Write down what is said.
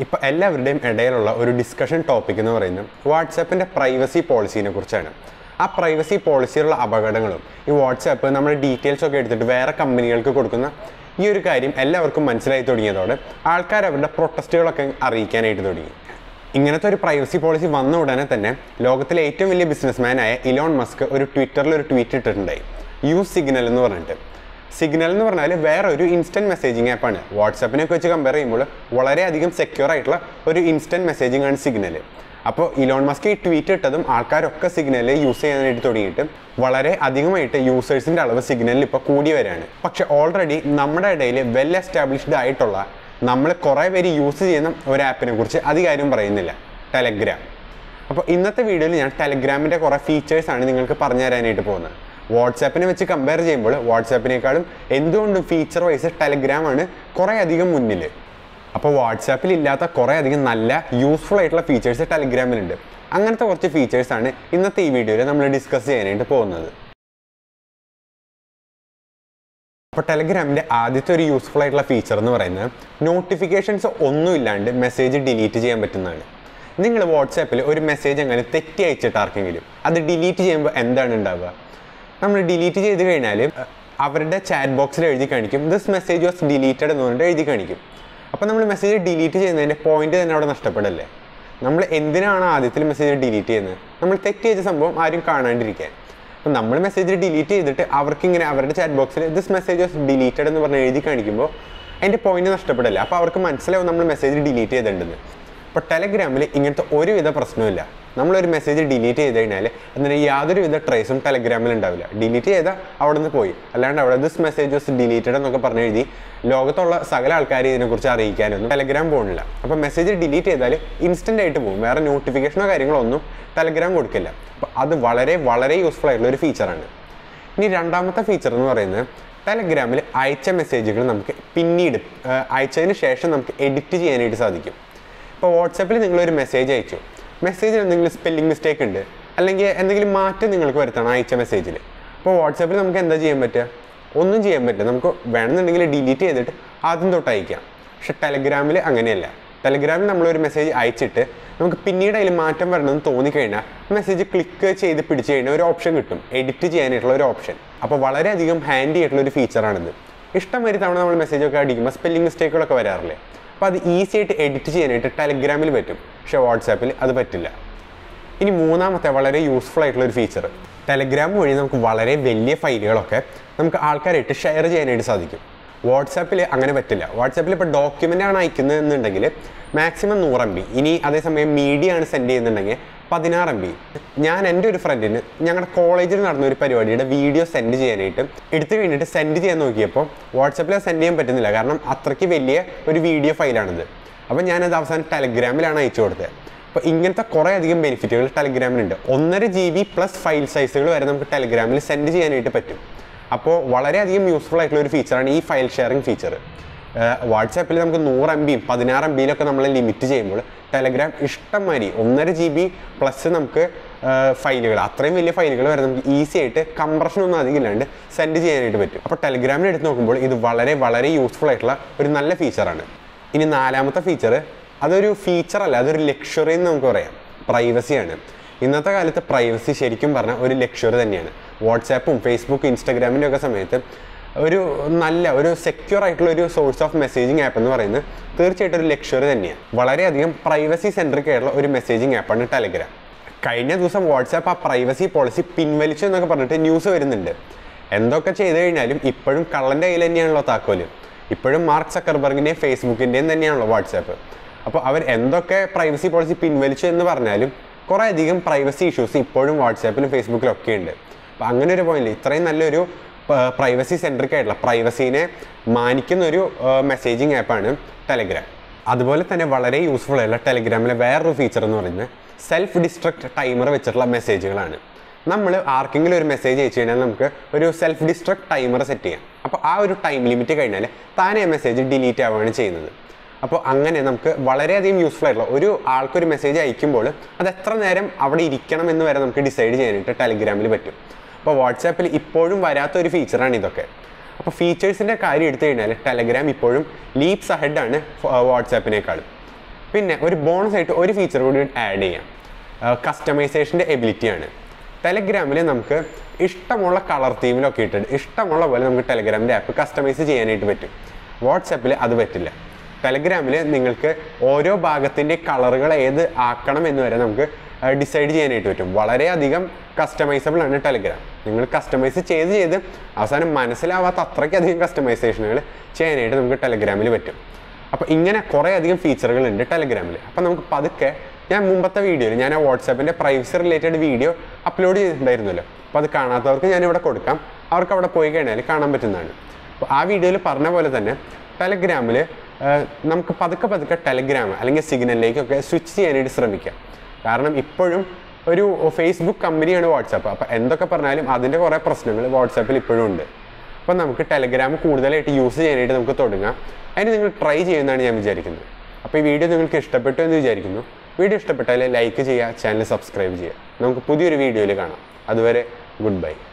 ഇപ്പോൾ എല്ലാവരുടെയും ഇടയിലുള്ള ഒരു ഡിസ്കഷൻ ടോപ്പിക് എന്ന് പറയുന്നത് വാട്സാപ്പിൻ്റെ പ്രൈവസി പോളിസീനെ കുറിച്ചാണ് ആ പ്രൈവസി പോളിസിയിലുള്ള അപകടങ്ങളും ഈ വാട്സാപ്പ് നമ്മുടെ ഡീറ്റെയിൽസ് ഒക്കെ എടുത്തിട്ട് വേറെ കമ്പനികൾക്ക് കൊടുക്കുന്ന ഈ ഒരു കാര്യം എല്ലാവർക്കും മനസ്സിലായി തുടങ്ങിയതോടെ ആൾക്കാർ അവരുടെ പ്രൊട്ടസ്റ്റുകളൊക്കെ അറിയിക്കാനായിട്ട് തുടങ്ങി ഇങ്ങനത്തെ ഒരു പ്രൈവസി പോളിസി വന്ന ഉടനെ തന്നെ ലോകത്തിലെ ഏറ്റവും വലിയ ബിസിനസ്മാനായ ഇലോൺ മസ്ക് ഒരു ട്വിറ്ററിൽ ഒരു ട്വീറ്റ് ഇട്ടിട്ടുണ്ടായി യൂസ് സിഗ്നൽ എന്ന് പറഞ്ഞിട്ട് സിഗ്നൽ എന്ന് പറഞ്ഞാൽ വേറെ ഒരു ഇൻസ്റ്റൻറ്റ് മെസ്സേജിങ് ആപ്പാണ് വാട്സാപ്പിനൊക്കെ വെച്ച് കമ്പയർ ചെയ്യുമ്പോൾ വളരെയധികം സെക്യൂർ ആയിട്ടുള്ള ഒരു ഇൻസ്റ്റൻറ്റ് മെസ്സേജിങ് ആണ് സിഗ്നൽ അപ്പോൾ ഇലോൺ മസ്ക് ഈ ട്വീറ്റ് ഇട്ടതും ആൾക്കാരൊക്കെ സിഗ്നൽ യൂസ് ചെയ്യാനായിട്ട് തുടങ്ങിയിട്ട് വളരെ അധികമായിട്ട് യൂസേഴ്സിൻ്റെ അളവ് സിഗ്നലിൽ ഇപ്പോൾ കൂടി വരികയാണ് പക്ഷെ ഓൾറെഡി നമ്മുടെ ഇടയിൽ വെൽ എസ്റ്റാബ്ലിഷ്ഡ് ആയിട്ടുള്ള നമ്മൾ കുറേ പേര് യൂസ് ചെയ്യുന്ന ഒരു ആപ്പിനെ കുറിച്ച് അധികാരം പറയുന്നില്ല ടെലഗ്രാം അപ്പോൾ ഇന്നത്തെ വീഡിയോയിൽ ഞാൻ ടെലഗ്രാമിൻ്റെ കുറേ ഫീച്ചേഴ്സാണ് നിങ്ങൾക്ക് പറഞ്ഞു തരാനായിട്ട് പോകുന്നത് വാട്സാപ്പിനെ വെച്ച് കമ്പയർ ചെയ്യുമ്പോൾ വാട്സാപ്പിനേക്കാളും എന്തുകൊണ്ടും ഫീച്ചർ വൈസ് ടെലഗ്രാം ആണ് കുറേ അധികം മുന്നിൽ അപ്പോൾ വാട്സാപ്പിൽ ഇല്ലാത്ത കുറേ അധികം നല്ല യൂസ്ഫുൾ ആയിട്ടുള്ള ഫീച്ചേഴ്സ് ടെലഗ്രാമിലുണ്ട് അങ്ങനത്തെ കുറച്ച് ഫീച്ചേഴ്സാണ് ഇന്നത്തെ ഈ വീഡിയോയിൽ നമ്മൾ ഡിസ്കസ് ചെയ്യാനായിട്ട് പോകുന്നത് അപ്പോൾ ടെലഗ്രാമിൻ്റെ ആദ്യത്തെ ഒരു യൂസ്ഫുൾ ആയിട്ടുള്ള ഫീച്ചർ എന്ന് പറയുന്നത് നോട്ടിഫിക്കേഷൻസ് ഒന്നും ഇല്ലാണ്ട് മെസ്സേജ് ഡിലീറ്റ് ചെയ്യാൻ പറ്റുന്നതാണ് നിങ്ങൾ വാട്സാപ്പിൽ ഒരു മെസ്സേജ് അങ്ങനെ തെറ്റി അയച്ചിട്ട് ആർക്കെങ്കിലും അത് ഡിലീറ്റ് ചെയ്യുമ്പോൾ എന്താണ് ഉണ്ടാവുക നമ്മൾ ഡിലീറ്റ് ചെയ്ത് കഴിഞ്ഞാൽ അവരുടെ ചാറ്റ് ബോക്സിൽ എഴുതി കാണിക്കും ദിസ് മെസ്സേജ് വാസ് ഡിലീറ്റഡ് എന്ന് പറഞ്ഞിട്ട് എഴുതി കാണിക്കും അപ്പോൾ നമ്മൾ മെസ്സേജ് ഡിലീറ്റ് ചെയ്യുന്നതിൻ്റെ പോയിന്റ് തന്നെ അവിടെ നഷ്ടപ്പെടല്ലേ നമ്മൾ എന്തിനാണ് ആദ്യത്തിൽ മെസ്സേജ് ഡിലീറ്റ് ചെയ്യുന്നത് നമ്മൾ തെറ്റ് ചെയ്ത സംഭവം ആരും കാണാണ്ടിരിക്കാൻ അപ്പം നമ്മൾ മെസ്സേജ് ഡിലീറ്റ് ചെയ്തിട്ട് അവർക്ക് ഇങ്ങനെ അവരുടെ ചാറ്റ് ബോക്സിൽ ദിസ് മെസ്സേജ് വാസ് ഡിലീറ്റഡ് എന്ന് പറഞ്ഞ് എഴുതി കാണിക്കുമ്പോൾ അതിൻ്റെ പോയിന്റ് നഷ്ടപ്പെടില്ല അപ്പോൾ അവർക്ക് മനസ്സിലാവും നമ്മൾ മെസ്സേജ് ഡിലീറ്റ് ചെയ്തിട്ടുണ്ടെന്ന് ഇപ്പോൾ ടെലഗ്രാമിൽ ഇങ്ങനത്തെ ഒരുവിധ പ്രശ്നമില്ല നമ്മളൊരു മെസ്സേജ് ഡിലീറ്റ് ചെയ്ത് കഴിഞ്ഞാൽ അതിന് യാതൊരുവിധ ട്രേസും ടെലഗ്രാമിൽ ഉണ്ടാവില്ല ഡിലീറ്റ് ചെയ്താൽ അവിടെ നിന്ന് പോയി അല്ലാണ്ട് അവിടെ ദിസ് മെസ്സേജ് വാസ് ഡിലീറ്റഡ് എന്നൊക്കെ പറഞ്ഞ് എഴുതി ലോകത്തുള്ള സകല ആൾക്കാരെ ഇതിനെക്കുറിച്ച് അറിയിക്കാനൊന്നും ടെലഗ്രാം പോകുന്നില്ല അപ്പോൾ മെസ്സേജ് ഡിലീറ്റ് ചെയ്താൽ ഇൻസ്റ്റൻ്റ് ആയിട്ട് പോകും വേറെ നോട്ടിഫിക്കേഷനോ കാര്യങ്ങളോ ഒന്നും ടെലഗ്രാം കൊടുക്കില്ല അപ്പോൾ അത് വളരെ വളരെ യൂസ്ഫുൾ ആയിട്ടുള്ള ഒരു ഫീച്ചറാണ് ഇനി രണ്ടാമത്തെ ഫീച്ചർ എന്ന് പറയുന്നത് ടെലഗ്രാമിൽ അയച്ച മെസ്സേജുകൾ നമുക്ക് പിന്നീട് ആ, അയച്ചതിന് ശേഷം നമുക്ക് എഡിറ്റ് ചെയ്യാനായിട്ട് സാധിക്കും ഇപ്പോൾ വാട്സാപ്പിൽ നിങ്ങളൊരു മെസ്സേജ് അയച്ചു മെസ്സേജിൽ എന്തെങ്കിലും സ്പെല്ലിംഗ് മിസ്റ്റേക്ക് ഉണ്ട് അല്ലെങ്കിൽ എന്തെങ്കിലും മാറ്റം നിങ്ങൾക്ക് വരുത്തണം അയച്ച മെസ്സേജിൽ അപ്പോൾ വാട്സാപ്പിൽ നമുക്ക് എന്താ ചെയ്യാൻ പറ്റുക ഒന്നും ചെയ്യാൻ പറ്റില്ല നമുക്ക് വേണമെന്നുണ്ടെങ്കിൽ ഡിലീറ്റ് ചെയ്തിട്ട് ആദ്യം തൊട്ട് അയക്കാം പക്ഷെ ടെലഗ്രാമിൽ അങ്ങനെയല്ല ടെലഗ്രാമിൽ നമ്മളൊരു മെസ്സേജ് അയച്ചിട്ട് നമുക്ക് പിന്നീട് അതിൽ മാറ്റം വരണമെന്ന് തോന്നിക്കഴിഞ്ഞാൽ മെസ്സേജ് ക്ലിക്ക് ചെയ്ത് പിടിച്ച് കഴിഞ്ഞാൽ ഒരു ഓപ്ഷൻ കിട്ടും എഡിറ്റ് ചെയ്യാനായിട്ടുള്ള ഒരു ഓപ്ഷൻ അപ്പോൾ വളരെയധികം ഹാൻഡി ആയിട്ടുള്ള ഒരു ഫീച്ചറാണിത് ഇഷ്ടം വരെ തവണ നമ്മൾ മെസ്സേജൊക്കെ അടിക്കുമ്പോൾ സ്പെല്ലിംഗ് മിസ്റ്റേക്കുകളൊക്കെ വരാറില്ലേ അപ്പോൾ അത് ഈസി ആയിട്ട് എഡിറ്റ് ചെയ്യാനായിട്ട് ടെലഗ്രാമിൽ പറ്റും പക്ഷേ വാട്സാപ്പിൽ അത് പറ്റില്ല ഇനി മൂന്നാമത്തെ വളരെ യൂസ്ഫുൾ ആയിട്ടുള്ള ഒരു ഫീച്ചർ ടെലഗ്രാം വഴി നമുക്ക് വളരെ വലിയ ഫയലുകളൊക്കെ നമുക്ക് ആൾക്കാരായിട്ട് ഷെയർ ചെയ്യാനായിട്ട് സാധിക്കും വാട്സാപ്പിൽ അങ്ങനെ പറ്റില്ല വാട്സാപ്പിൽ ഇപ്പോൾ ഡോക്യുമെൻ്റ് ആണ് അയക്കുന്നത് എന്നുണ്ടെങ്കിൽ മാക്സിമം നൂറ് എം ബി ഇനി അതേസമയം മീഡിയ ആണ് സെൻഡ് ചെയ്യുന്നുണ്ടെങ്കിൽ പതിനാറ് എം ബി ഞാൻ എൻ്റെ ഒരു ഫ്രണ്ടിന് ഞങ്ങളുടെ കോളേജിൽ നടന്ന ഒരു പരിപാടിയുടെ വീഡിയോ സെൻഡ് ചെയ്യാനായിട്ട് എടുത്തു കഴിഞ്ഞിട്ട് സെൻഡ് ചെയ്യാൻ നോക്കിയപ്പോൾ വാട്സാപ്പിൽ സെൻഡ് ചെയ്യാൻ പറ്റുന്നില്ല കാരണം അത്രയ്ക്ക് വലിയ ഒരു വീഡിയോ ഫയലാണിത് അപ്പോൾ ഞാനത് അവസാനം ടെലഗ്രാമിലാണ് അയച്ചു കൊടുത്തത് അപ്പോൾ ഇങ്ങനത്തെ കുറേ അധികം ബെനിഫിറ്റുകൾ ടെലഗ്രാമിലുണ്ട് ഒന്നര ജി ബി പ്ലസ് ഫയൽ സൈസുകൾ വരെ നമുക്ക് ടെലഗ്രാമിൽ സെൻഡ് ചെയ്യാനായിട്ട് പറ്റും അപ്പോൾ വളരെയധികം യൂസ്ഫുൾ ആയിട്ടുള്ള ഒരു ഫീച്ചറാണ് ഈ ഫയൽ ഷെയറിംഗ് ഫീച്ചർ വാട്സാപ്പിൽ നമുക്ക് നൂറ് എം ബിയും പതിനാറ് എം ബിയിലൊക്കെ നമ്മൾ ലിമിറ്റ് ചെയ്യുമ്പോൾ ടെലഗ്രാം ഇഷ്ടം മാതിരി ഒന്നര ജി ബി പ്ലസ് നമുക്ക് ഫയലുകൾ അത്രയും വലിയ ഫയലുകൾ വരെ നമുക്ക് ഈസി ആയിട്ട് കംപ്രഷൻ ഒന്നും അധികം ഇല്ലാണ്ട് സെൻഡ് ചെയ്യാനായിട്ട് പറ്റും അപ്പോൾ ടെലഗ്രാമിൽ എടുത്ത് നോക്കുമ്പോൾ ഇത് വളരെ വളരെ യൂസ്ഫുൾ ആയിട്ടുള്ള ഒരു നല്ല ഫീച്ചറാണ് ഇനി നാലാമത്തെ ഫീച്ചർ അതൊരു ഫീച്ചർ അല്ല അതൊരു ലക്ഷറി എന്ന് നമുക്ക് പറയാം പ്രൈവസിയാണ് ഇന്നത്തെ കാലത്ത് പ്രൈവസി ശരിക്കും പറഞ്ഞാൽ ഒരു ലക്ഷറി തന്നെയാണ് വാട്സാപ്പും ഫേസ്ബുക്കും ഇൻസ്റ്റാഗ്രാമിൻ്റെ ഒക്കെ സമയത്ത് ഒരു നല്ല ഒരു സെക്യൂർ ആയിട്ടുള്ള ഒരു സോഴ്സ് ഓഫ് മെസ്സേജിങ് ആപ്പ് എന്ന് പറയുന്നത് തീർച്ചയായിട്ടും ഒരു ലക്ഷറി തന്നെയാണ് വളരെയധികം പ്രൈവസി സെൻട്രിക് ആയിട്ടുള്ള ഒരു മെസ്സേജിങ് ആപ്പാണ് ടെലഗ്രാം കഴിഞ്ഞ ദിവസം വാട്സാപ്പ് ആ പ്രൈവസി പോളിസി പിൻവലിച്ചു എന്നൊക്കെ പറഞ്ഞിട്ട് ന്യൂസ് വരുന്നുണ്ട് എന്തൊക്കെ ചെയ്തു കഴിഞ്ഞാലും ഇപ്പോഴും കള്ളൻ്റെ കയ്യിൽ തന്നെയാണല്ലോ താക്കോല് ഇപ്പോഴും മാർക്ക് സക്കർബർഗിൻ്റെയും ഫേസ്ബുക്കിൻ്റെയും തന്നെയാണല്ലോ വാട്സാപ്പ് അപ്പോൾ അവർ എന്തൊക്കെ പ്രൈവസി പോളിസി പിൻവലിച്ചു എന്ന് പറഞ്ഞാലും കുറേ അധികം പ്രൈവസി ഇഷ്യൂസ് ഇപ്പോഴും വാട്സാപ്പിലും ഫേസ്ബുക്കിലും ഒക്കെ ഉണ്ട് അപ്പോൾ അങ്ങനെ ഒരു പോയിന്റ് ഇത്രയും നല്ലൊരു പ്രൈവസി സെൻട്രിക് ആയിട്ടുള്ള പ്രൈവസീനെ മാനിക്കുന്ന ഒരു മെസ്സേജിങ് ആപ്പാണ് ടെലഗ്രാം അതുപോലെ തന്നെ വളരെ യൂസ്ഫുൾ ആയിട്ടുള്ള ടെലഗ്രാമിലെ വേറൊരു ഫീച്ചർ എന്ന് പറയുന്നത് സെൽഫ് ഡിസ്ട്രക്ട് ടൈമർ വെച്ചിട്ടുള്ള മെസ്സേജുകളാണ് നമ്മൾ ആർക്കെങ്കിലും ഒരു മെസ്സേജ് അയച്ചു കഴിഞ്ഞാൽ നമുക്ക് ഒരു സെൽഫ് ഡിസ്ട്രക്ട് ടൈമർ സെറ്റ് ചെയ്യാം അപ്പോൾ ആ ഒരു ടൈം ലിമിറ്റ് കഴിഞ്ഞാൽ താനേ മെസ്സേജ് ഡിലീറ്റ് ആവുകയാണ് ചെയ്യുന്നത് അപ്പോൾ അങ്ങനെ നമുക്ക് വളരെയധികം യൂസ്ഫുൾ ആയിട്ടുള്ള ഒരു ആൾക്കൊരു മെസ്സേജ് അയക്കുമ്പോൾ അത് എത്ര നേരം അവിടെ ഇരിക്കണം എന്ന് വരെ നമുക്ക് ഡിസൈഡ് ചെയ്യാനായിട്ട് ടെലിഗ്രാമിൽ പറ്റും അപ്പോൾ വാട്സാപ്പിൽ ഇപ്പോഴും വരാത്ത ഒരു ഫീച്ചറാണ് ഇതൊക്കെ അപ്പോൾ ഫീച്ചേഴ്സിൻ്റെ കാര്യം എടുത്തു കഴിഞ്ഞാൽ ടെലഗ്രാം ഇപ്പോഴും ലീപ്സ് അഹെഡ് ആണ് വാട്സാപ്പിനേക്കാളും പിന്നെ ഒരു ബോണസ് ആയിട്ട് ഒരു ഫീച്ചർ കൂടി ആഡ് ചെയ്യാം കസ്റ്റമൈസേഷൻ്റെ എബിലിറ്റിയാണ് ടെലഗ്രാമിൽ നമുക്ക് ഇഷ്ടമുള്ള കളർ തീമിലൊക്കെ ഇട്ടിട്ട് ഇഷ്ടമുള്ള പോലെ നമുക്ക് ടെലഗ്രാമിൻ്റെ ആപ്പ് കസ്റ്റമൈസ് ചെയ്യാനായിട്ട് പറ്റും വാട്സാപ്പിൽ അത് പറ്റില്ല ടെലഗ്രാമിൽ നിങ്ങൾക്ക് ഓരോ ഭാഗത്തിൻ്റെ കളറുകൾ ഏത് ആക്കണം എന്ന് വരെ നമുക്ക് ഡിസൈഡ് ചെയ്യാനായിട്ട് പറ്റും വളരെയധികം കസ്റ്റമൈസബിൾ ആണ് ടെലഗ്രാം നിങ്ങൾ കസ്റ്റമൈസ് ചെയ്ത് ചെയ്ത് അവസാനം മനസ്സിലാവാത്ത അത്രയ്ക്കധികം കസ്റ്റമൈസേഷനുകൾ ചെയ്യാനായിട്ട് നമുക്ക് ടെലഗ്രാമിൽ പറ്റും അപ്പോൾ ഇങ്ങനെ കുറേ അധികം ഫീച്ചറുകൾ ഉണ്ട് ടെലഗ്രാമിൽ അപ്പോൾ നമുക്ക് പതുക്കെ ഞാൻ മുമ്പത്തെ വീഡിയോയിൽ ഞാൻ ആ വാട്സാപ്പിൻ്റെ പ്രൈവസി റിലേറ്റഡ് വീഡിയോ അപ്ലോഡ് ചെയ്തിട്ടുണ്ടായിരുന്നല്ലോ അപ്പോൾ അത് കാണാത്തവർക്ക് ഞാനിവിടെ കൊടുക്കാം അവർക്ക് അവിടെ പോയി കഴിഞ്ഞാൽ കാണാൻ പറ്റുന്നതാണ് അപ്പോൾ ആ വീഡിയോയിൽ പറഞ്ഞ പോലെ തന്നെ ടെലഗ്രാമിൽ നമുക്ക് പതുക്കെ പതുക്കെ ടെലഗ്രാം അല്ലെങ്കിൽ സിഗ്നലിലേക്കൊക്കെ സ്വിച്ച് ചെയ്യാനായിട്ട് ശ്രമിക്കാം കാരണം ഇപ്പോഴും ഒരു ഫേസ്ബുക്ക് കമ്പനിയാണ് വാട്സാപ്പ് അപ്പോൾ എന്തൊക്കെ പറഞ്ഞാലും അതിൻ്റെ കുറേ പ്രശ്നങ്ങൾ വാട്സാപ്പിൽ ഇപ്പോഴും ഉണ്ട് അപ്പോൾ നമുക്ക് ടെലഗ്രാം കൂടുതലായിട്ട് യൂസ് ചെയ്യാനായിട്ട് നമുക്ക് തുടങ്ങാം അതിന് നിങ്ങൾ ട്രൈ ചെയ്യുമെന്നാണ് ഞാൻ വിചാരിക്കുന്നത് അപ്പോൾ ഈ വീഡിയോ നിങ്ങൾക്ക് ഇഷ്ടപ്പെട്ടു എന്ന് വിചാരിക്കുന്നു വീഡിയോ ഇഷ്ടപ്പെട്ടാൽ ലൈക്ക് ചെയ്യുക ചാനൽ സബ്സ്ക്രൈബ് ചെയ്യുക നമുക്ക് പുതിയൊരു വീഡിയോയിൽ കാണാം അതുവരെ ഗുഡ് ബൈ